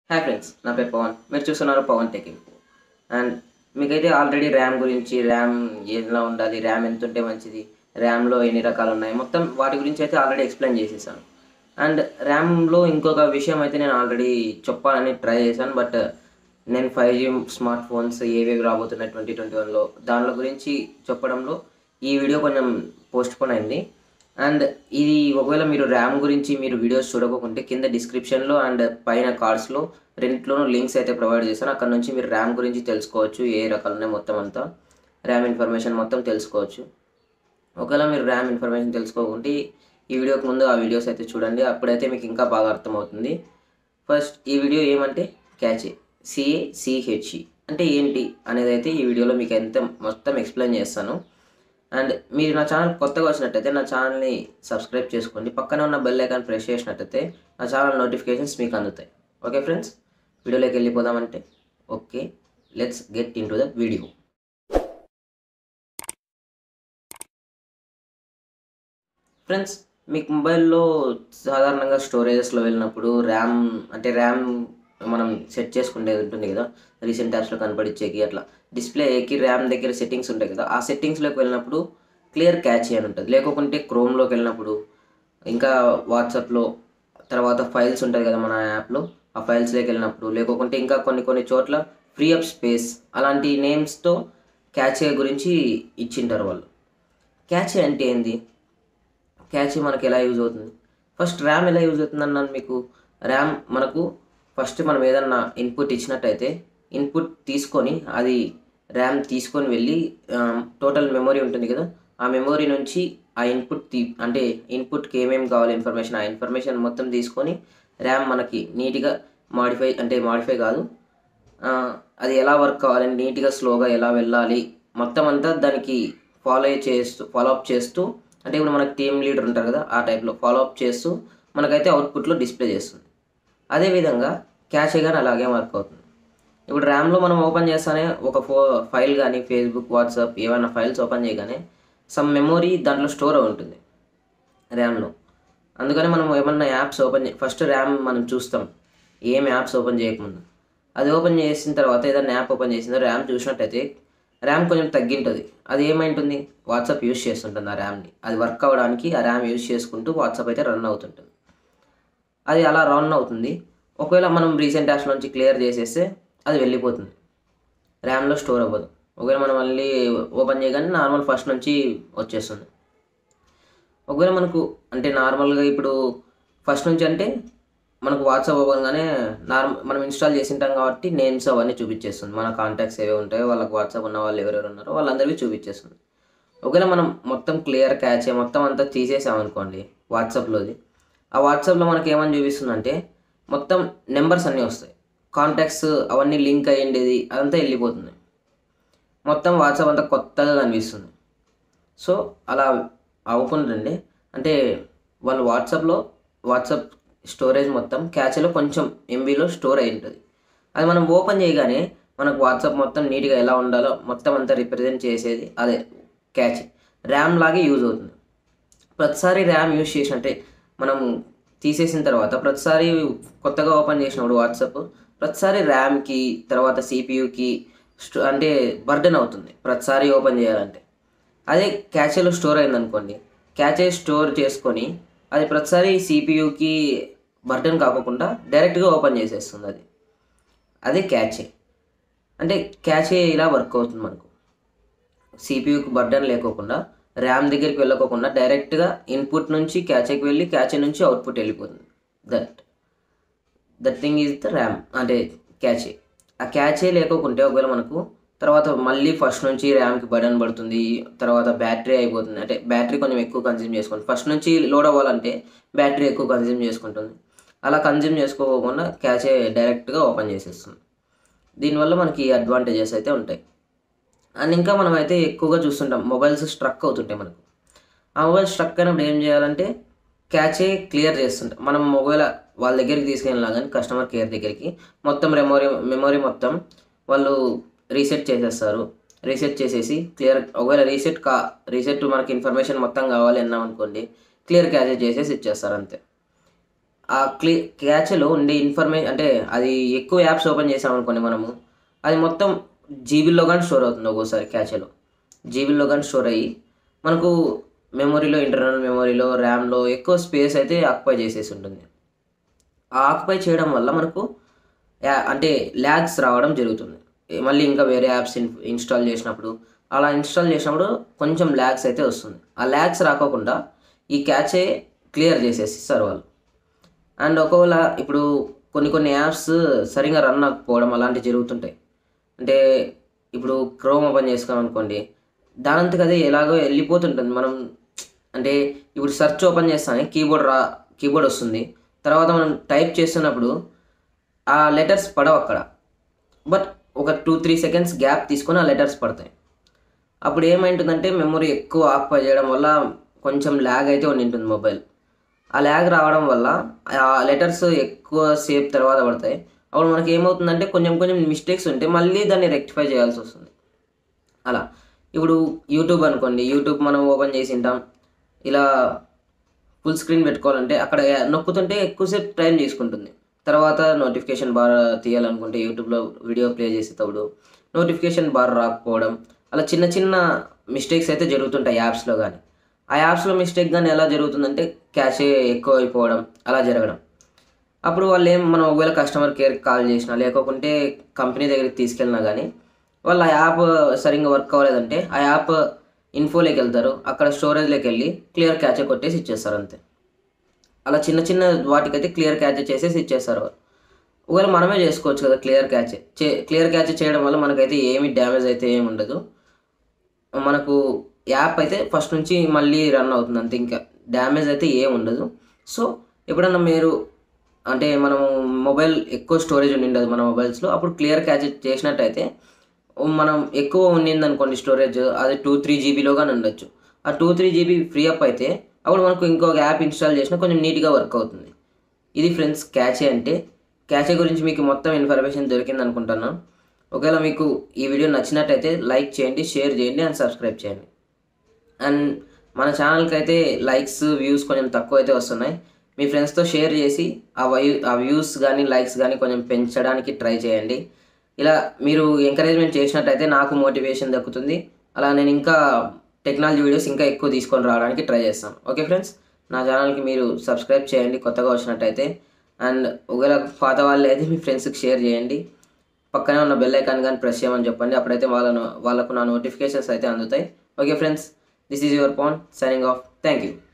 Hi friends నా పేరు పవన్ మీరు చూస్తున్నారు పవన్ టెకింగ్ అండ్ మీకైతే ఆల్రెడీ ర్యామ్ గురించి ర్యామ్ ఎలా ఉండాలి ర్యామ్ ఎంత ఉంటే మంచిది ర్యామ్లో ఎన్ని రకాలు ఉన్నాయి మొత్తం వాటి గురించి అయితే ఆల్రెడీ ఎక్స్ప్లెయిన్ చేసేసాను అండ్ ర్యామ్లో ఇంకొక విషయం అయితే నేను ఆల్రెడీ చెప్పాలని ట్రై చేశాను బట్ నేను ఫైవ్ జీ స్మార్ట్ ఫోన్స్ ఏవేవి రాబోతున్నాయి ట్వంటీ ట్వంటీ వన్లో దానిలో గురించి చెప్పడంలో ఈ వీడియో కొంచెం పోస్ట్ పోన్ అయింది అండ్ ఇది ఒకవేళ మీరు ర్యామ్ గురించి మీరు వీడియోస్ చూడకపోతే కింద డిస్క్రిప్షన్లో అండ్ పైన కార్డ్స్లో రెంట్లోనూ లింక్స్ అయితే ప్రొవైడ్ చేశాను అక్కడ నుంచి మీరు ర్యామ్ గురించి తెలుసుకోవచ్చు ఏ రకాలు ఉన్నాయి మొత్తం అంతా ర్యామ్ ఇన్ఫర్మేషన్ మొత్తం తెలుసుకోవచ్చు ఒకవేళ మీరు ర్యామ్ ఇన్ఫర్మేషన్ తెలుసుకోకుంటే ఈ వీడియోకి ముందు ఆ వీడియోస్ అయితే చూడండి అప్పుడైతే మీకు ఇంకా బాగా అర్థమవుతుంది ఫస్ట్ ఈ వీడియో ఏమంటే క్యాచే సిఏ సిహెచ్ఈ అంటే ఏంటి అనేది అయితే ఈ వీడియోలో మీకు ఎంత మొత్తం ఎక్స్ప్లెయిన్ చేస్తాను అండ్ మీరు నా ఛానల్ కొత్తగా వచ్చినట్టయితే నా ఛానల్ని సబ్స్క్రైబ్ చేసుకోండి పక్కనే ఉన్న బెల్ ఐకాన్ ప్రెస్ చేసినట్టయితే నా ఛానల్ నోటిఫికేషన్స్ మీకు అందుతాయి ఓకే ఫ్రెండ్స్ వీడియోలోకి వెళ్ళిపోదామంటే okay let's get into the video friends మీకు మొబైల్లో సాధారణంగా స్టోరేజెస్లో వెళ్ళినప్పుడు ర్యామ్ అంటే ర్యామ్ మనం సెట్ చేసుకునేది ఉంటుంది కదా రీసెంట్ యాప్స్లో కనపడిచ్చేకి అట్లా డిస్ప్లేకి ర్యామ్ దగ్గర సెట్టింగ్స్ ఉంటాయి కదా ఆ సెట్టింగ్స్లోకి వెళ్ళినప్పుడు క్లియర్ క్యాచ్ అని ఉంటుంది లేకుంటే క్రోమ్లోకి వెళ్ళినప్పుడు ఇంకా వాట్సాప్లో తర్వాత ఫైల్స్ ఉంటాయి కదా మన యాప్లో ఆ ఫైల్స్లోకి వెళ్ళినప్పుడు లేకుంటే ఇంకా కొన్ని కొన్ని చోట్ల ఫ్రీ అప్ స్పేస్ అలాంటి నేమ్స్తో క్యాచే గురించి ఇచ్చింటారు వాళ్ళు క్యాచే అంటే ఏంది క్యాచే మనకి ఎలా యూజ్ అవుతుంది ఫస్ట్ ర్యామ్ ఎలా యూజ్ అవుతుంది అన్నాను మీకు ర్యామ్ మనకు ఫస్ట్ మనం ఏదన్నా ఇన్పుట్ ఇచ్చినట్టయితే ఇన్పుట్ తీసుకొని అది ర్యామ్ తీసుకొని వెళ్ళి టోటల్ మెమొరీ ఉంటుంది కదా ఆ మెమొరీ నుంచి ఆ ఇన్పుట్ తీ అంటే ఇన్పుట్కి ఏమేమి కావాలి ఇన్ఫర్మేషన్ ఆ ఇన్ఫర్మేషన్ మొత్తం తీసుకొని ర్యామ్ మనకి నీట్గా మాడిఫై అంటే మాడిఫై కాదు ఆ, అది ఎలా వర్క్ కావాలి నీట్గా స్లోగా ఎలా వెళ్ళాలి మొత్తం అంతా దానికి ఫాలో చేస్తూ ఫాలో అప్ చేస్తూ అంటే ఇప్పుడు మనకి టీమ్ లీడర్ ఉంటారు కదా ఆ టైప్లో ఫాలో అప్ చేస్తూ మనకైతే అవుట్పుట్లో డిస్ప్లే చేస్తుంది అదేవిధంగా క్యాషే కానీ అలాగే వర్క్ అవుతుంది ఇప్పుడు ర్యామ్లో మనం ఓపెన్ చేస్తానే ఒక ఫో ఫైల్ కానీ ఫేస్బుక్ వాట్సాప్ ఏమైనా ఫైల్స్ ఓపెన్ చేయగానే సమ్ మెమొరీ దాంట్లో స్టోర్ అయి ఉంటుంది ర్యామ్లో అందుకని మనం ఏమన్నా యాప్స్ ఓపెన్ చే ఫస్ట్ ర్యామ్ మనం చూస్తాం ఏం యాప్స్ ఓపెన్ చేయకముందు అది ఓపెన్ చేసిన తర్వాత ఏదైనా యాప్ ఓపెన్ చేసిందో ర్యామ్ చూసినట్టయితే ర్యామ్ కొంచెం తగ్గింటుంది అది ఏమైంటుంది వాట్సాప్ యూస్ చేస్తుంటుంది ఆ ర్యామ్ని అది వర్క్ అవ్వడానికి ఆ ర్యామ్ యూస్ చేసుకుంటూ వాట్సాప్ అయితే రన్ అవుతుంటుంది అది అలా రన్ అవుతుంది ఒకవేళ మనం రీసెంట్ యాప్స్ నుంచి క్లియర్ చేసేస్తే అది వెళ్ళిపోతుంది ర్యామ్లో స్టోర్ అవ్వదు ఒకవేళ మనం మళ్ళీ ఓపెన్ చేయగానే నార్మల్ ఫస్ట్ నుంచి వచ్చేస్తుంది ఒకవేళ మనకు అంటే నార్మల్గా ఇప్పుడు ఫస్ట్ నుంచి అంటే మనకు వాట్సాప్ అవ్వగానే నార్మల్ మనం ఇన్స్టాల్ చేసి ఉంటాం కాబట్టి నేమ్స్ అవన్నీ చూపించేస్తుంది మన కాంటాక్ట్స్ ఏవే ఉంటాయో వాళ్ళకి వాట్సాప్ ఉన్న వాళ్ళు ఎవరెవరు ఉన్నారో వాళ్ళందరికీ చూపించేస్తుంది ఒకవేళ మనం మొత్తం క్లియర్ క్యాచ్ మొత్తం అంతా తీసేసామనుకోండి వాట్సాప్లోది ఆ వాట్సాప్లో మనకి ఏమని చూపిస్తుందంటే మొత్తం నెంబర్స్ అన్నీ వస్తాయి కాంటాక్ట్స్ అవన్నీ లింక్ అయ్యిండేది అదంతా వెళ్ళిపోతుంది మొత్తం వాట్సాప్ అంతా కొత్తగా కనిపిస్తుంది సో అలా అవ్వకుండండి అంటే వాళ్ళు వాట్సాప్లో వాట్సాప్ స్టోరేజ్ మొత్తం క్యాచ్లో కొంచెం ఎంబీలో స్టోర్ అయి ఉంటుంది అది మనం ఓపెన్ చేయగానే మనకు వాట్సాప్ మొత్తం నీట్గా ఎలా ఉండాలో మొత్తం అంతా రిప్రజెంట్ చేసేది అదే క్యాచ్ ర్యామ్ లాగే యూజ్ అవుతుంది ప్రతిసారి ర్యామ్ యూజ్ చేసినట్టే మనం తీసేసిన తర్వాత ప్రతిసారి కొత్తగా ఓపెన్ చేసినప్పుడు వాట్సాప్ ప్రతిసారి ర్యామ్కి తర్వాత సిపియుకి అంటే బర్డెన్ అవుతుంది ప్రతిసారి ఓపెన్ చేయాలంటే అదే క్యాచేలో స్టోర్ అయిందనుకోండి క్యాచే స్టోర్ చేసుకొని అది ప్రతిసారి సిపియుకి బర్డెన్ కాకుండా డైరెక్ట్గా ఓపెన్ చేసేస్తుంది అది అదే క్యాచే అంటే క్యాచే ఇలా వర్క్ అవుతుంది మనకు సిపియుకి బర్డెన్ లేకోకుండా ర్యామ్ దగ్గరికి వెళ్ళకోకుండా డైరెక్ట్గా ఇన్పుట్ నుంచి క్యాచేకి వెళ్ళి క్యాచే నుంచి అవుట్పుట్ వెళ్ళిపోతుంది that that thing is the RAM అంటే క్యాచే ఆ క్యాచే లేకోకుంటే ఒకవేళ మనకు తర్వాత మళ్ళీ ఫస్ట్ నుంచి ర్యామ్కి బటన్ పడుతుంది తర్వాత బ్యాటరీ అయిపోతుంది అంటే బ్యాటరీ కొంచెం ఎక్కువ కన్జ్యూమ్ చేసుకుంటుంది ఫస్ట్ నుంచి లోడ్ అవ్వాలంటే బ్యాటరీ ఎక్కువ కన్జ్యూమ్ చేసుకుంటుంది అలా కన్జ్యూమ్ చేసుకోకుండా క్యాచే డైరెక్ట్గా ఓపెన్ చేసేస్తుంది దీనివల్ల మనకి అడ్వాంటేజెస్ అయితే ఉంటాయి అండ్ ఇంకా మనం అయితే ఎక్కువగా చూస్తుంటాం మొబైల్స్ స్ట్రక్ అవుతుంటాయి మనకు ఆ మొబైల్ స్ట్రక్ అయినప్పుడు ఏం చేయాలంటే క్యాచే క్లియర్ చేస్తుంటాం మనం మొబైల్ వాళ్ళ దగ్గరికి తీసుకెళ్ళినా కానీ కస్టమర్ కేర్ దగ్గరికి మొత్తం మెమొరీ మెమొరీ మొత్తం వాళ్ళు రీసెట్ చేసేస్తారు రీసెట్ చేసేసి క్లియర్ ఒకవేళ రీసెట్ కా రీసెట్ మనకి ఇన్ఫర్మేషన్ మొత్తం కావాలి అన్నాం అనుకోండి క్లియర్ క్యాచే చేసేసి ఇచ్చేస్తారు అంతే ఆ క్లీ క్యాచ్లో ఉండే ఇన్ఫర్మేషన్ అంటే అది ఎక్కువ యాప్స్ ఓపెన్ చేసామనుకోండి మనము అది మొత్తం జీబీల్లో కానీ స్టోర్ అవుతుంది ఒక్కోసారి క్యాచ్లో జీబీల్లో కానీ స్టోర్ అయ్యి మనకు మెమొరీలో ఇంటర్నల్ మెమొరీలో ర్యామ్లో ఎక్కువ స్పేస్ అయితే ఆక్యుపై చేసేసి ఉంటుంది ఆ ఆక్యుపై చేయడం వల్ల మనకు యా- అంటే ల్యాగ్స్ రావడం జరుగుతుంది మళ్ళీ ఇంకా వేరే యాప్స్ ఇన్ ఇన్స్టాల్ చేసినప్పుడు అలా ఇన్స్టాల్ చేసినప్పుడు కొంచెం ల్యాగ్స్ అయితే వస్తుంది ఆ ల్యాగ్స్ రాకోకుండా ఈ క్యాచే క్లియర్ చేసేసి ఇస్తారు వాళ్ళు అండ్ ఒకవేళ ఇప్పుడు కొన్ని కొన్ని యాప్స్ సరిగా రన్ అవ్వకపోవడం అలాంటివి జరుగుతుంటాయి అంటే ఇప్పుడు క్రోమ్ ఓపెన్ చేసుకున్నాం అనుకోండి దానంతకు అదే ఎలాగో వెళ్ళిపోతుంటుంది మనం అంటే ఇప్పుడు సెర్చ్ ఓపెన్ చేస్తానే కీబోర్డ్ రా కీబోర్డ్ వస్తుంది తర్వాత మనం టైప్ చేస్తున్నప్పుడు ఆ లెటర్స్ పడవు అక్కడ బట్ ఒక టూ త్రీ సెకండ్స్ గ్యాప్ తీసుకొని ఆ లెటర్స్ పడతాయి అప్పుడు ఏమైంటుందంటే మెమొరీ ఎక్కువ ఆక్యుపై చేయడం వల్ల కొంచెం ల్యాగ్ అయితే ఉండి ఉంటుంది మొబైల్ ఆ ల్యాగ్ రావడం వల్ల ఆ లెటర్స్ ఎక్కువ సేపు తర్వాత పడతాయి అప్పుడు మనకి ఏమవుతుందంటే కొంచెం కొంచెం మిస్టేక్స్ ఉంటే మళ్ళీ దాన్ని రెక్టిఫై చేయాల్సి వస్తుంది అలా ఇప్పుడు యూట్యూబ్ అనుకోండి యూట్యూబ్ మనం ఓపెన్ చేసి ఉంటాం ఇలా ఫుల్ స్క్రీన్ పెట్టుకోవాలంటే అక్కడ నొక్కుతుంటే ఎక్కువసేపు టైం తీసుకుంటుంది తర్వాత నోటిఫికేషన్ బార్ తీయాలనుకుంటే యూట్యూబ్లో వీడియో ప్లే చేసేటప్పుడు నోటిఫికేషన్ బార్ రాకపోవడం అలా చిన్న చిన్న మిస్టేక్స్ అయితే జరుగుతుంటాయి యాప్స్లో కానీ ఆ యాప్స్లో మిస్టేక్ కానీ ఎలా జరుగుతుందంటే క్యాష్ ఎక్కువ అయిపోవడం అలా జరగడం అప్పుడు వాళ్ళు ఏం మనం ఒకవేళ కస్టమర్ కేర్కి కాల్ చేసినా లేకపోతే కంపెనీ దగ్గరికి తీసుకెళ్ళినా కానీ వాళ్ళు ఆ యాప్ సరిగ్గా వర్క్ అవ్వలేదంటే ఆ యాప్ ఇన్ఫోలోకి వెళ్తారు అక్కడ స్టోరేజ్లోకి వెళ్ళి క్లియర్ క్యాచ్ కొట్టేసి ఇచ్చేస్తారు అంతే అలా చిన్న చిన్న వాటికైతే క్లియర్ క్యాచ్ చేసేసి ఇచ్చేస్తారు వాళ్ళు. ఒకవేళ మనమే చేసుకోవచ్చు కదా క్లియర్ క్యాచ్ చే క్లియర్ క్యాచ్ చేయడం వల్ల మనకైతే ఏమి డ్యామేజ్ అయితే ఏమి ఉండదు మనకు యాప్ అయితే ఫస్ట్ నుంచి మళ్ళీ రన్ అవుతుంది అంతే ఇంకా డ్యామేజ్ అయితే ఏం ఉండదు సో ఎప్పుడన్నా మీరు అంటే మనము మొబైల్ ఎక్కువ స్టోరేజ్ ఉండిండదు మన మొబైల్స్లో అప్పుడు క్లియర్ క్యాచ్ చేసినట్టయితే మనం ఎక్కువ ఉండింది అనుకోండి స్టోరేజ్ అది టూ త్రీ జీబీలో కానీ ఉండొచ్చు ఆ two three GB free up అయితే అప్పుడు మనకు ఇంకొక యాప్ ఇన్స్టాల్ చేసినా కొంచెం నీట్గా వర్క్ అవుతుంది ఇది ఫ్రెండ్స్ క్యాచే అంటే క్యాచే గురించి మీకు మొత్తం ఇన్ఫర్మేషన్ దొరికింది అనుకుంటున్నాను ఒకవేళ మీకు ఈ వీడియో నచ్చినట్టయితే లైక్ చేయండి షేర్ చేయండి అండ్ సబ్స్క్రైబ్ చేయండి అండ్ మన ఛానల్కి అయితే లైక్స్ వ్యూస్ కొంచెం తక్కువ అయితే వస్తున్నాయి మీ ఫ్రెండ్స్తో షేర్ చేసి ఆ వై ఆ వ్యూస్ కానీ లైక్స్ కానీ కొంచెం పెంచడానికి ట్రై చేయండి ఇలా మీరు ఎంకరేజ్మెంట్ చేసినట్టయితే నాకు మోటివేషన్ దక్కుతుంది అలా నేను ఇంకా టెక్నాలజీ వీడియోస్ ఇంకా ఎక్కువ తీసుకొని రావడానికి ట్రై చేస్తాను ఓకే ఫ్రెండ్స్ నా ఛానల్కి మీరు సబ్స్క్రైబ్ చేయండి కొత్తగా వచ్చినట్టయితే అండ్ ఒకవేళ పాత వాళ్ళు అయితే మీ ఫ్రెండ్స్కి షేర్ చేయండి పక్కనే ఉన్న బెల్ ఐకాన్ కానీ ప్రెస్ చేయమని చెప్పండి అప్పుడైతే వాళ్ళను వాళ్ళకు నా నోటిఫికేషన్స్ అయితే అందుతాయి okay friends this is your Pavan signing off thank you